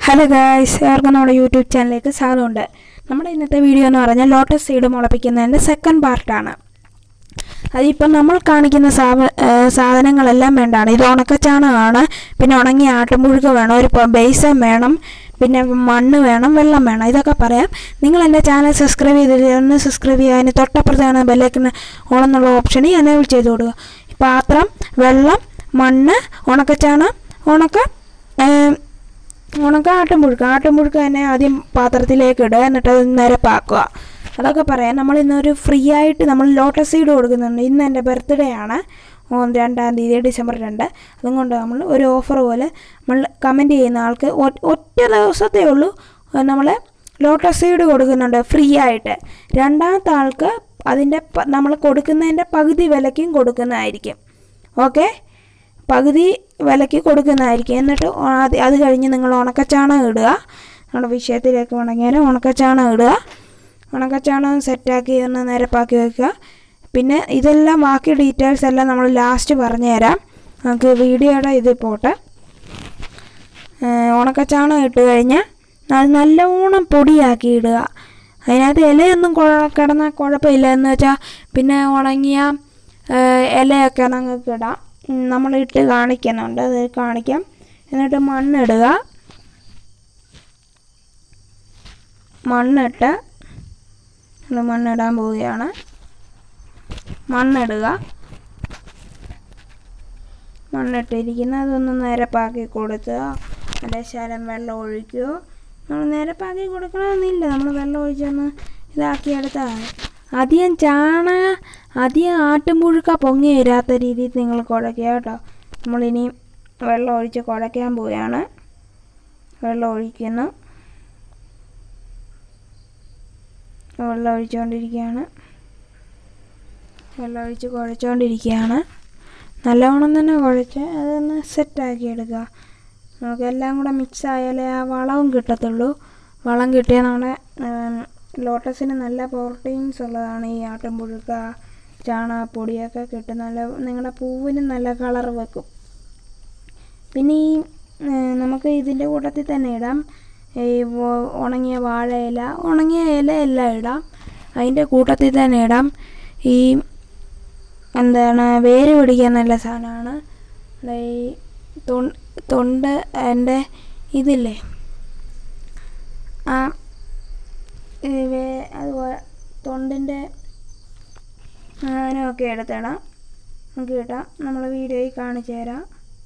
Hello guys എല്ലാവർക്കും നമ്മുടെ YouTube ചാനലിലേക്ക് സ്വാഗതമുണ്ട് നമ്മുടെ ഇന്നത്തെ വീഡിയോ എന്ന് പറഞ്ഞാൽ ലോട്ടസ് സീഡ് മുളപ്പിക്കുന്നതിൻ്റെ സെക്കൻഡ് പാർട്ടാണ് അതിപ്പം നമ്മൾ കാണിക്കുന്ന സാവ ഏർ സാധനങ്ങളെല്ലാം വേണ്ടാണ് ഇത് ഉണക്കച്ചാണകമാണ് പിന്നെ ഉണങ്ങിയ ആട്ടുമുഴുക്ക് വേണം ഒരു ബേസൻ വേണം പിന്നെ മണ്ണ് വേണം വെള്ളം വേണം ഇതൊക്കെ പറയാം നിങ്ങൾ എൻ്റെ ചാനൽ സബ്സ്ക്രൈബ് ചെയ്തിട്ട് ഒന്ന് സബ്സ്ക്രൈബ് ചെയ്യുക അതിന് തൊട്ടപ്പുറത്താണ് ബെല്ലൈക്കന് ഓണെന്നുള്ള ഓപ്ഷനിൽ എനേബിൾ ചെയ്ത് കൊടുക്കുക പാത്രം വെള്ളം മണ്ണ് ഉണക്കച്ചാണകം ഉണക്ക ഏം, ഉണക്ക ആട്ടുമുഴുക്ക് ആട്ടുമുഴുക്ക് തന്നെ ആദ്യം പാത്രത്തിലേക്ക് ഇടുക എന്നിട്ട് അത് നിരപ്പാക്കുക അതൊക്കെ പറയാം നമ്മൾ ഇന്നൊരു ഫ്രീ ആയിട്ട് നമ്മൾ ലോട്ടസ് സീഡ് കൊടുക്കുന്നുണ്ട് ഇന്ന് എൻ്റെ ബർത്ത്ഡേ ആണ് ഓ, രണ്ടാം തീയതി ഡിസംബർ രണ്ട് അതുകൊണ്ട് നമ്മൾ ഒരു ഓഫർ പോലെ നമ്മൾ കമൻറ്റ് ചെയ്യുന്ന ആൾക്ക് ഒ- ഒറ്റ ദിവസത്തേ ഉള്ളൂ നമ്മൾ ലോട്ടസ് സീഡ് കൊടുക്കുന്നുണ്ട് ഫ്രീ ആയിട്ട് രണ്ടാമത്തെ ആൾക്ക് അതിൻ്റെ നമ്മൾ കൊടുക്കുന്നതിൻ്റെ പകുതി വിലയ്ക്കും കൊടുക്കുന്നതായിരിക്കും ഓക്കെ പകുതി വിലയ്ക്ക് കൊടുക്കുന്നതായിരിക്കും എന്നിട്ട് അത് അത് കഴിഞ്ഞ് നിങ്ങൾ ഉണക്കച്ചാണകം ഇടുക നമ്മുടെ വിഷയത്തിലേക്ക് ഉണങ്ങിയാൽ ഉണക്കച്ചാണകം ഇടുക ഉണക്കച്ചാണകം സെറ്റാക്കി ഒന്ന് നിരപ്പാക്കി വെക്കുക പിന്നെ ഇതെല്ലാം ബാക്കി ഡീറ്റെയിൽസ് എല്ലാം നമ്മൾ ലാസ്റ്റ് പറഞ്ഞു തരാം നമുക്ക് വീഡിയോയുടെ ഇത് പോട്ടെ ഏഹ് ഉണക്കച്ചാണകം ഇട്ട് കഴിഞ്ഞാൽ അത് നല്ലോണം പൊടിയാക്കി ഇടുക അതിനകത്ത് ഇലയൊന്നും കുഴ കിടന്നാൽ കുഴപ്പമില്ല എന്ന് വെച്ചാൽ പിന്നെ ഉണങ്ങിയ ഏഹ് ഇലയൊക്കെ നിങ്ങൾക്ക് ഇടാം ഉം, നമ്മൾ ഇട്ട് കാണിക്കുന്നുണ്ട് അത് കാണിക്കാം എന്നിട്ട് മണ്ണിടുക മണ്ണിട്ട് നമ്മൾ മണ്ണിടാൻ പോവുകയാണ് മണ്ണിടുക മണ്ണിട്ടിരിക്കുന്ന അതൊന്ന് നിരപ്പാക്കി കൊടുക്കുക നല്ല ശലം വെള്ളം ഒഴിക്കുകയോ നമ്മൾ നിരപ്പാക്കി കൊടുക്കണമെന്നില്ല നമ്മൾ വെള്ളം ഒഴിച്ചൊന്ന് ഇതാക്കി എടുത്താൽ മതി. അധികം ചാണക അധികം ആട്ടുംപുഴുക്ക പൊങ്ങി വരാത്ത രീതിയിൽ നിങ്ങൾ കുഴയ്ക്കുക കേട്ടോ നമ്മളിനി വെള്ളം ഒഴിച്ച് കുഴയ്ക്കാൻ പോവുകയാണ് വെള്ളം ഒഴിക്കുന്നു വെള്ളം ഒഴിച്ചുകൊണ്ടിരിക്കുകയാണ് വെള്ളം ഒഴിച്ച് കുഴച്ചുകൊണ്ടിരിക്കുകയാണ് നല്ലവണ്ണം തന്നെ കുഴച്ച് അതൊന്ന് സെറ്റാക്കി എടുക്കുക നമുക്ക് എല്ലാം കൂടെ മിക്സ് ആയാലേ ആ വളവും കിട്ടത്തുള്ളൂ വളം കിട്ടിയാൽ നമ്മുടെ ഉം, ലോട്ടസിന് നല്ല പ്രോട്ടീൻസ് ഉള്ളതാണ് ഈ ആട്ടിൻപുഴുക്ക ചാണകപ്പൊടിയൊക്കെ കിട്ടും നല്ല നിങ്ങളുടെ പൂവിന് നല്ല കളർ വെക്കും പിന്നെ ഈ ഉം, നമുക്ക് ഇതിൻ്റെ കൂട്ടത്തിൽ തന്നെ ഇടാം ഈ വോ- ഉണങ്ങിയ വാഴയില ഉണങ്ങിയ ഇല എല്ലാം ഇടാം അതിൻ്റെ കൂട്ടത്തിൽ തന്നെ ഇടാം ഈ എന്താണ് വേര് പിടിക്കാൻ നല്ല സാധനമാണ് ഇവിടെ ഈ തൊണ്ട് തൊണ്ട് എൻ്റെ ഇതില്ലേ ആ ഈ വേ- അതുപോലെ തൊണ്ടിൻ്റെ സാധനമൊക്കെ എടുത്തിടാം നമുക്ക് ഇടാം നമ്മൾ വീഡിയോയിൽ കാണിച്ചു തരാം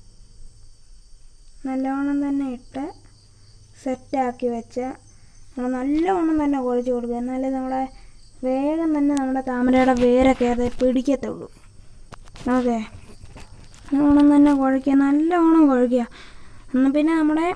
നല്ലവണ്ണം തന്നെ ഇട്ട് സെറ്റാക്കി വെച്ച് നമ്മൾ നല്ലവണ്ണം തന്നെ കുഴച്ച് കൊടുക്കുക എന്നാലേ നമ്മളെ വേഗം തന്നെ നമ്മുടെ താമരയുടെ വേരൊക്കെ അത് പിടിക്കത്തുള്ളൂ ഓക്കെ നല്ലോണം തന്നെ കുഴയ്ക്കുക നല്ലവണ്ണം കുഴയ്ക്കുക എന്നാൽ പിന്നെ നമ്മുടെ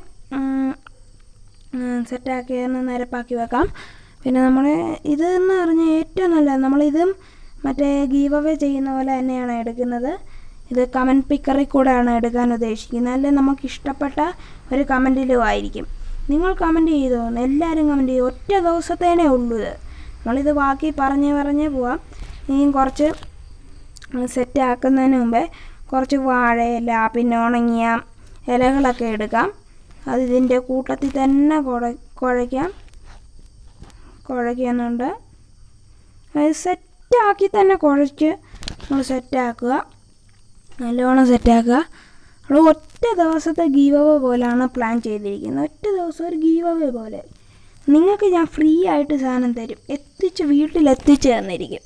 സെറ്റാക്കി ഒന്ന് നിരപ്പാക്കി വെക്കാം പിന്നെ നമ്മൾ ഇത് എന്ന് പറഞ്ഞാൽ ഏറ്റവും നല്ലത് നമ്മളിതും മറ്റേ ഗീവ് അവേ ചെയ്യുന്ന പോലെ തന്നെയാണ് എടുക്കുന്നത് ഇത് കമൻറ്റ് പിക്കറിൽ കൂടെയാണ് എടുക്കാൻ ഉദ്ദേശിക്കുന്നത് അല്ലെ നമുക്ക് ഇഷ്ടപ്പെട്ട ഒരു കമൻറ്റിലും ആയിരിക്കും നിങ്ങൾ കമൻറ്റ് ചെയ്തോ എല്ലാവരും കമൻറ്റ് ചെയ്തു ഒറ്റ ദിവസത്തേനേ ഉള്ളൂ ഇത് നമ്മളിത് ബാക്കി പറഞ്ഞ് പറഞ്ഞ് പോവാം ഇനിയും കുറച്ച് സെറ്റ് ആക്കുന്നതിന് മുമ്പേ കുറച്ച് വാഴയില പിന്നെ ഉണങ്ങിയ ഇലകളൊക്കെ എടുക്കാം അത് ഇതിൻ്റെ കൂട്ടത്തിൽ തന്നെ കുഴ കുഴയ്ക്കാം കുഴയ്ക്കുന്നുണ്ട് അത് സെറ്റാക്കി തന്നെ കുഴച്ച് നമ്മൾ സെറ്റാക്കുക നല്ലോണം സെറ്റാക്കുക നമ്മൾ ഒറ്റ ദിവസത്തെ ഗീവവ പോലെയാണ് പ്ലാൻ ചെയ്തിരിക്കുന്നത് ഒറ്റ ദിവസം ഒരു ഗീവവ പോലെ നിങ്ങൾക്ക് ഞാൻ ഫ്രീ ആയിട്ട് സാധനം തരും എത്തിച്ച് വീട്ടിൽ എത്തിച്ച് തന്നിരിക്കും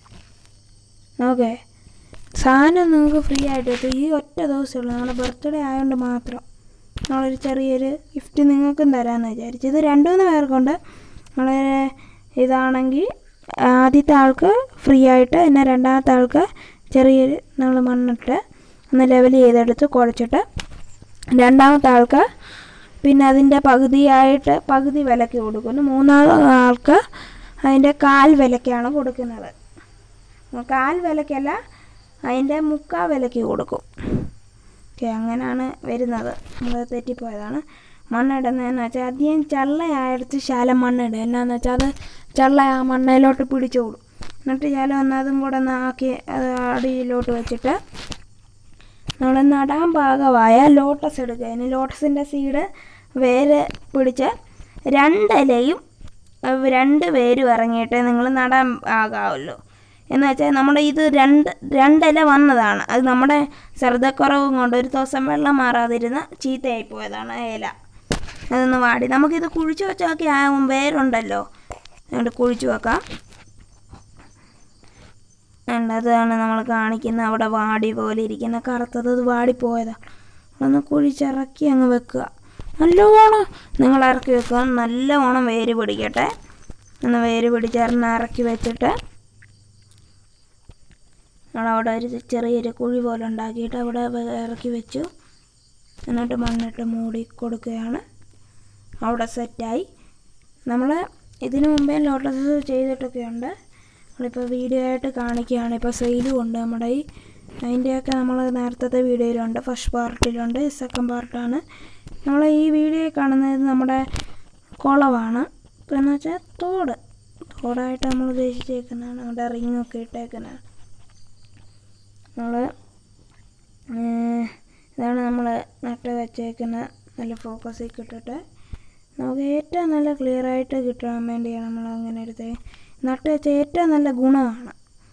ഓക്കെ സാധനം നിങ്ങൾക്ക് ഫ്രീ ആയിട്ട് എത്തും ഈ ഒറ്റ ദിവസമേ ഉള്ളൂ നമ്മുടെ ബർത്ത്ഡേ ആയതുകൊണ്ട് മാത്രം നമ്മളൊരു ചെറിയൊരു ഗിഫ്റ്റ് നിങ്ങൾക്കും തരാമെന്ന് വിചാരിച്ചു ഇത് രണ്ട് മൂന്ന് പേർക്കുണ്ട് നമ്മൾ ഇതാണെങ്കിൽ ആദ്യത്തെ ആൾക്ക് ഫ്രീ ആയിട്ട് പിന്നെ രണ്ടാമത്തെ ആൾക്ക് ചെറിയൊരു നമ്മൾ മണ്ണിട്ട് ഒന്ന് ലെവൽ ചെയ്തെടുത്ത് കുഴച്ചിട്ട് രണ്ടാമത്തെ ആൾക്ക് പിന്നെ അതിൻ്റെ പകുതിയായിട്ട് പകുതി വിലയ്ക്ക് കൊടുക്കുന്നു മൂന്നാമത്തെ ആൾക്ക് അതിൻ്റെ കാൽ വിലയ്ക്കാണ് കൊടുക്കുന്നത് കാൽ വിലയ്ക്കല്ല അതിൻ്റെ മുക്കാ വിലയ്ക്ക് കൊടുക്കും ഓക്കെ അങ്ങനെയാണ് വരുന്നത് നമ്മൾ തെറ്റിപ്പോയതാണ് മണ്ണിടുന്നതെന്ന് വെച്ചാൽ അധികം ചള്ളയായെടുത്ത് ശാലം മണ്ണിടുക എന്നാന്ന് വെച്ചാൽ അത് ചള്ള ആ മണ്ണയിലോട്ട് പിടിച്ചോടും എന്നിട്ട് ശാലം ഒന്ന് അതും കൂടെ ഒന്ന് ആക്കി അത് അടിയിലോട്ട് വെച്ചിട്ട് നമ്മൾ നടാൻ പാകമായ ലോട്ടസ് എടുക്കുക ഇനി ലോട്ടസിൻ്റെ സീഡ് വേര് പിടിച്ച് രണ്ടിലയും അഹ് രണ്ട് വേരും ഇറങ്ങിയിട്ട് നിങ്ങൾ നടാൻ ആകാമല്ലോ എന്ന് വെച്ചാൽ നമ്മുടെ ഇത് രണ്ട് രണ്ടില വന്നതാണ് അത് നമ്മുടെ ശ്രദ്ധക്കുറവും കൊണ്ട് ഒരു ദിവസം വെള്ളം മാറാതിരുന്ന ചീത്തയായി പോയതാണ് ആ ഇല അതൊന്ന് വാടി നമുക്കിത് കുഴിച്ച് വെച്ചൊക്കെ ആവും വേരുണ്ടല്ലോ അതുകൊണ്ട് കുഴിച്ച് വെക്കാം ഉണ്ട് അതാണ് നമ്മൾ കാണിക്കുന്ന അവിടെ വാടി പോലെ ഇരിക്കുന്ന കറുത്തത് അത് വാടിപ്പോയതാണ് ഒന്ന് കുഴിച്ചിറക്കി അങ്ങ് വെക്കുക നല്ലോണം നിങ്ങൾ ഇറക്കി വെക്കുക നല്ലോണം വേര് പിടിക്കട്ടെ ഒന്ന് വേര് പിടിച്ചറിഞ്ഞ് ഇറക്കി വെച്ചിട്ട് നമ്മളവിടെ ഒരു ചെറിയൊരു കുഴി പോലെ ഉണ്ടാക്കിയിട്ട് അവിടെ വെ- ഇറക്കി വെച്ചു എന്നിട്ട് മണ്ണിട്ട് മൂടി കൊടുക്കുകയാണ് അവിടെ സെറ്റായി നമ്മൾ ഇതിനു മുമ്പേ ലോട്ടസ് ചെയ്തിട്ടൊക്കെ ഉണ്ട് നമ്മളിപ്പോൾ വീഡിയോ ആയിട്ട് കാണിക്കുകയാണ് ഇപ്പോൾ സെയിലും ഉണ്ട് നമ്മുടെ ഈ അതിൻ്റെയൊക്കെ നമ്മൾ നേരത്തെ വീഡിയോയിലുണ്ട് ഫസ്റ്റ് പാർട്ടിലുണ്ട് സെക്കൻഡ് പാർട്ടാണ് നമ്മൾ ഈ വീഡിയോ കാണുന്നത് നമ്മുടെ കുളമാണ് ഇപ്പോൾ എന്ന് വെച്ചാൽ തോട് തോടായിട്ട് നമ്മൾ ഉദ്ദേശിച്ചേക്കുന്നതാണ് അവിടെ റിങ്ങൊക്കെ ഇട്ടേക്കുന്നതാണ് നമ്മൾ ഇതാണ് നമ്മൾ നട്ട് വെച്ചേക്കുന്ന നല്ല ഫോക്കസിൽ ഇട്ടിട്ട് നമുക്ക് ഏറ്റവും നല്ല ക്ലിയർ ആയിട്ട് കിട്ടാൻ വേണ്ടിയാണ് നമ്മൾ അങ്ങനെ എടുത്തത് നട്ട് വെച്ച ഏറ്റവും നല്ല ഗുണമാണ്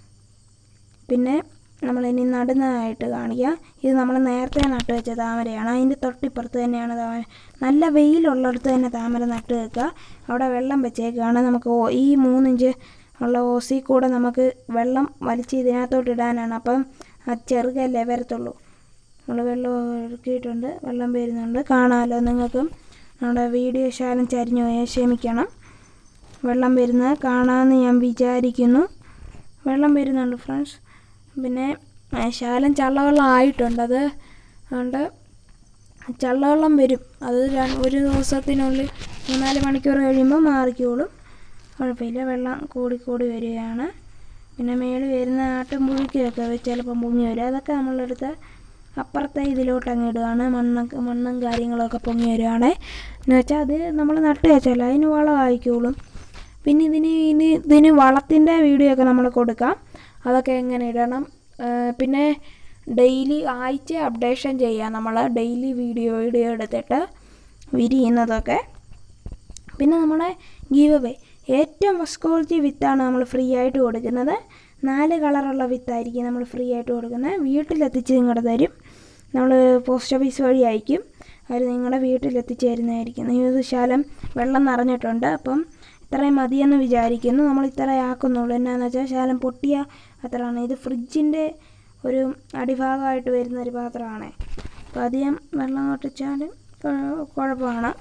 പിന്നെ നമ്മളിനി നടുന്നതായിട്ട് കാണിക്കാം ഇത് നമ്മൾ നേരത്തെ നട്ട് വെച്ച താമരയാണ് അതിൻ്റെ തൊട്ടിപ്പുറത്ത് തന്നെയാണ് താമര നല്ല വെയിലുള്ളിടത്ത് തന്നെ താമര നട്ട് വെക്കുക അവിടെ വെള്ളം വെച്ചേക്കുകയാണ് നമുക്ക് ഓ- ഈ മൂന്നിഞ്ച് ഉള്ള ഓസി കൂടെ നമുക്ക് വെള്ളം വലിച്ച് ഇതിനകത്തോട്ട് ഇടാനാണ് അപ്പം ആ ചെറുകല്ലേ വരത്തുള്ളൂ നമ്മൾ വെള്ളം ഇറക്കിയിട്ടുണ്ട് വെള്ളം വരുന്നുണ്ട് കാണാമല്ലോ നിങ്ങൾക്കും നമ്മുടെ വീഡിയോ ശാലം ചരിഞ്ഞു പോയാൽ ക്ഷമിക്കണം വെള്ളം വരുന്നത് കാണാമെന്ന് ഞാൻ വിചാരിക്കുന്നു വെള്ളം വരുന്നുണ്ട് ഫ്രണ്ട്സ് പിന്നെ ആ, ശാലം ചള്ളവെള്ളം ആയിട്ടുണ്ട് അത് അതുകൊണ്ട് ചള്ളവെള്ളം വരും അത് ര- ഒരു ദിവസത്തിനുള്ളിൽ മൂന്നാല് മണിക്കൂർ കഴിയുമ്പോൾ മാറിക്കോളും കുഴപ്പമില്ല വെള്ളം കൂടി കൂടി വരികയാണ് പിന്നെ മേളിൽ വരുന്ന ആട്ടും പുഴുക്കിയൊക്കെ ചിലപ്പം പൊങ്ങി വരും അതൊക്കെ നമ്മളെടുത്ത് അപ്പുറത്തെ ഇതിലോട്ട് അങ്ങ് ഇടുകയാണ് മണ്ണൊക്കെ മണ്ണും കാര്യങ്ങളൊക്കെ പൊങ്ങി വരികയാണ് എന്ന് വെച്ചാൽ അത് നമ്മൾ നട്ട് വെച്ചാൽ അതിന് വളമായിക്കോളും പിന്നെ ഇതിന് ഇനി ഇതിന് വളത്തിൻ്റെ വീഡിയോ ഒക്കെ നമ്മൾ കൊടുക്കാം അതൊക്കെ എങ്ങനെ ഇടണം ആ, പിന്നെ ഡെയിലി ആഴ്ച അപ്ഡേഷൻ ചെയ്യാം നമ്മൾ ഡെയിലി വീഡിയോ വീഡിയോ എടുത്തിട്ട് വിരിയുന്നതൊക്കെ പിന്നെ നമ്മുടെ ഗീവ് അവേ ഏറ്റവും ഫസ്റ്റ് ക്വാളിറ്റി വിത്താണ് നമ്മൾ ഫ്രീ ആയിട്ട് കൊടുക്കുന്നത് നാല് കളറുള്ള വിത്തായിരിക്കും നമ്മൾ ഫ്രീ ആയിട്ട് കൊടുക്കുന്നത് വീട്ടിലെത്തിച്ച് നിങ്ങളുടെ തരും നമ്മൾ പോസ്റ്റ് ഓഫീസ് വഴി അയക്കും അവർ നിങ്ങളുടെ വീട്ടിലെത്തിച്ച് തരുന്നതായിരിക്കും ഇത് ശാലം വെള്ളം നിറഞ്ഞിട്ടുണ്ട് അപ്പം ഇത്രയും മതിയെന്ന് വിചാരിക്കുന്നു നമ്മൾ ഇത്രയും ആക്കുന്നുള്ളൂ എന്നാന്ന് വെച്ചാൽ ശാലം പൊട്ടിയ അത്രയാണ് ഇത് ഫ്രിഡ്ജിൻ്റെ ഒരു അടിഭാഗമായിട്ട് വരുന്ന ഒരു പാത്രമാണ് അപ്പോൾ അധികം വെള്ളം ഒട്ടിച്ചാൽ കുഴപ്പമാണ്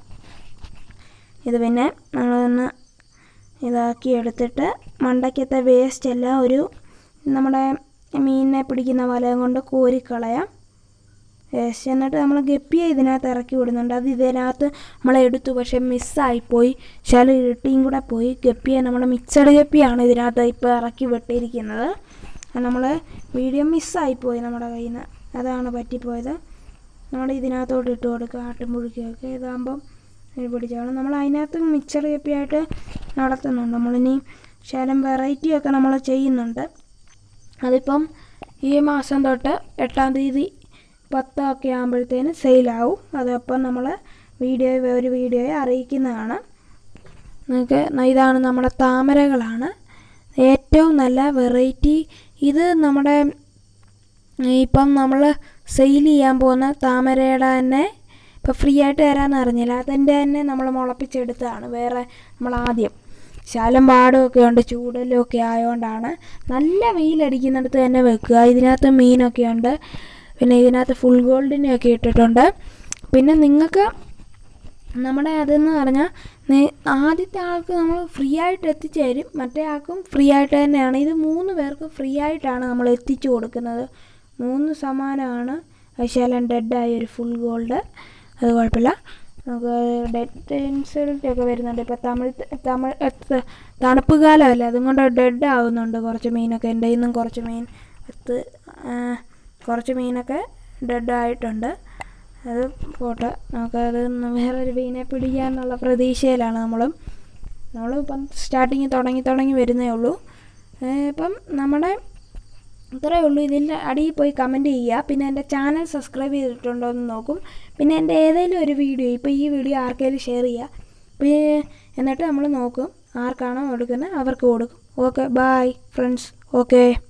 ഇത് പിന്നെ നമ്മളൊന്ന് ഇതാക്കി എടുത്തിട്ട് മണ്ടയ്ക്കത്തെ വേസ്റ്റ് എല്ലാം ഒരു നമ്മുടെ മീനിനെ പിടിക്കുന്ന വലയം കൊണ്ട് കോരിക്കളയാം വേസ്റ്റ് എന്നിട്ട് നമ്മൾ ഗപ്പിയെ ഇതിനകത്ത് ഇറക്കി വിടുന്നുണ്ട് അത് ഇതിനകത്ത് നമ്മൾ എടുത്തു പക്ഷെ മിസ്സായിപ്പോയി ശാല ഇരട്ടിയും കൂടെ പോയി ഗപ്പിയെ നമ്മൾ മിക്സഡ് ഗപ്പിയാണ് ഇതിനകത്ത് ഇപ്പോൾ ഇറക്കി വിട്ടിരിക്കുന്നത് നമ്മൾ വീഡിയോ മിസ്സായിപ്പോയി നമ്മുടെ കയ്യിൽ നിന്ന് അതാണ് പറ്റിപ്പോയത് നമ്മൾ ഇതിനകത്തോട്ട് ഇട്ട് കൊടുക്കുക ആട്ടുംപുഴുക്കിയൊക്കെ ഇതാകുമ്പം ഇത് പിടിച്ചോളും നമ്മൾ അതിനകത്ത് മിക്സർ കപ്പിയായിട്ട് നടത്തുന്നുണ്ട് നമ്മളിനി ശകലം വെറൈറ്റിയൊക്കെ നമ്മൾ ചെയ്യുന്നുണ്ട് അതിപ്പം ഈ മാസം തൊട്ട് എട്ടാം തീയതി പത്തൊക്കെ ആകുമ്പോഴത്തേന് സെയിലാവും അതപ്പം നമ്മൾ വീഡിയോ ഒരു വീഡിയോയെ അറിയിക്കുന്നതാണ് നിങ്ങൾക്ക് ഇതാണ് നമ്മുടെ താമരകളാണ് ഏറ്റവും നല്ല വെറൈറ്റി ഇത് നമ്മുടെ ഇപ്പം നമ്മൾ സെയിൽ ചെയ്യാൻ പോകുന്ന താമരയുടെ തന്നെ ഇപ്പം ഫ്രീ ആയിട്ട് തരാമെന്ന് അറിഞ്ഞില്ല അതിൻ്റെ തന്നെ നമ്മൾ മുളപ്പിച്ചെടുത്തതാണ് വേറെ നമ്മൾ ആദ്യം ശാലം പാടുമൊക്കെ ഉണ്ട് ചൂടലും ഒക്കെ ആയതുകൊണ്ടാണ് നല്ല വെയിലടിക്കുന്നിടത്ത് തന്നെ വെക്കുക ഇതിനകത്ത് മീനൊക്കെ ഉണ്ട് പിന്നെ ഇതിനകത്ത് ഫുൾ ഗോൾഡിനെയൊക്കെ ഇട്ടിട്ടുണ്ട് പിന്നെ നിങ്ങൾക്ക് നമ്മുടെ അതെന്ന് പറഞ്ഞാൽ നേ- ആദ്യത്തെ ആൾക്ക് നമ്മൾ ഫ്രീ ആയിട്ട് എത്തിച്ചു തരും മറ്റേ ആൾക്കും ഫ്രീ ആയിട്ട് തന്നെയാണ് ഇത് മൂന്ന് പേർക്ക് ഫ്രീ ആയിട്ടാണ് നമ്മൾ എത്തിച്ചു കൊടുക്കുന്നത് മൂന്ന് സമാനമാണ് ശാലം ഡെഡായ ഒരു ഫുൾ ഗോൾഡ് അത് കുഴപ്പമില്ല നമുക്ക് ഡെഡ് ഇൻസൾട്ട് ഒക്കെ വരുന്നുണ്ട് ഇപ്പോൾ തമിഴ് തമിഴ് എത്ത് തണുപ്പ് കാലമല്ലേ അതുകൊണ്ട് ഡെഡ് ആവുന്നുണ്ട് കുറച്ച് മീനൊക്കെ എൻ്റെ നിന്നും കുറച്ച് മീൻ എത്ത് ആ, കുറച്ച് മീനൊക്കെ ഡെഡ് ആയിട്ടുണ്ട് അത് പോട്ടെ നമുക്കത് ഒന്ന് വേറൊരു മീനെ പിടിക്കാന്നുള്ള പ്രതീക്ഷയിലാണ് നമ്മളും നമ്മളിപ്പം സ്റ്റാർട്ടിങ് തുടങ്ങി തുടങ്ങി വരുന്നേ ഉള്ളൂ ഏ, ഇപ്പം നമ്മുടെ ഇത്രയേ ഉള്ളൂ ഇതിൻ്റെ അടിയിൽ പോയി കമൻറ്റ് ചെയ്യുക പിന്നെ എൻ്റെ ചാനൽ സബ്സ്ക്രൈബ് ചെയ്തിട്ടുണ്ടോ എന്ന് നോക്കും പിന്നെ എൻ്റെ ഏതെങ്കിലും ഒരു വീഡിയോ ഇപ്പോൾ ഈ വീഡിയോ ആർക്കെങ്കിലും ഷെയർ ചെയ്യുക പിന്നെ എന്നിട്ട് നമ്മൾ നോക്കും ആർക്കാണോ കൊടുക്കുന്നത് അവർക്ക് കൊടുക്കും ഓക്കെ ബായ് ഫ്രണ്ട്സ് ഓക്കെ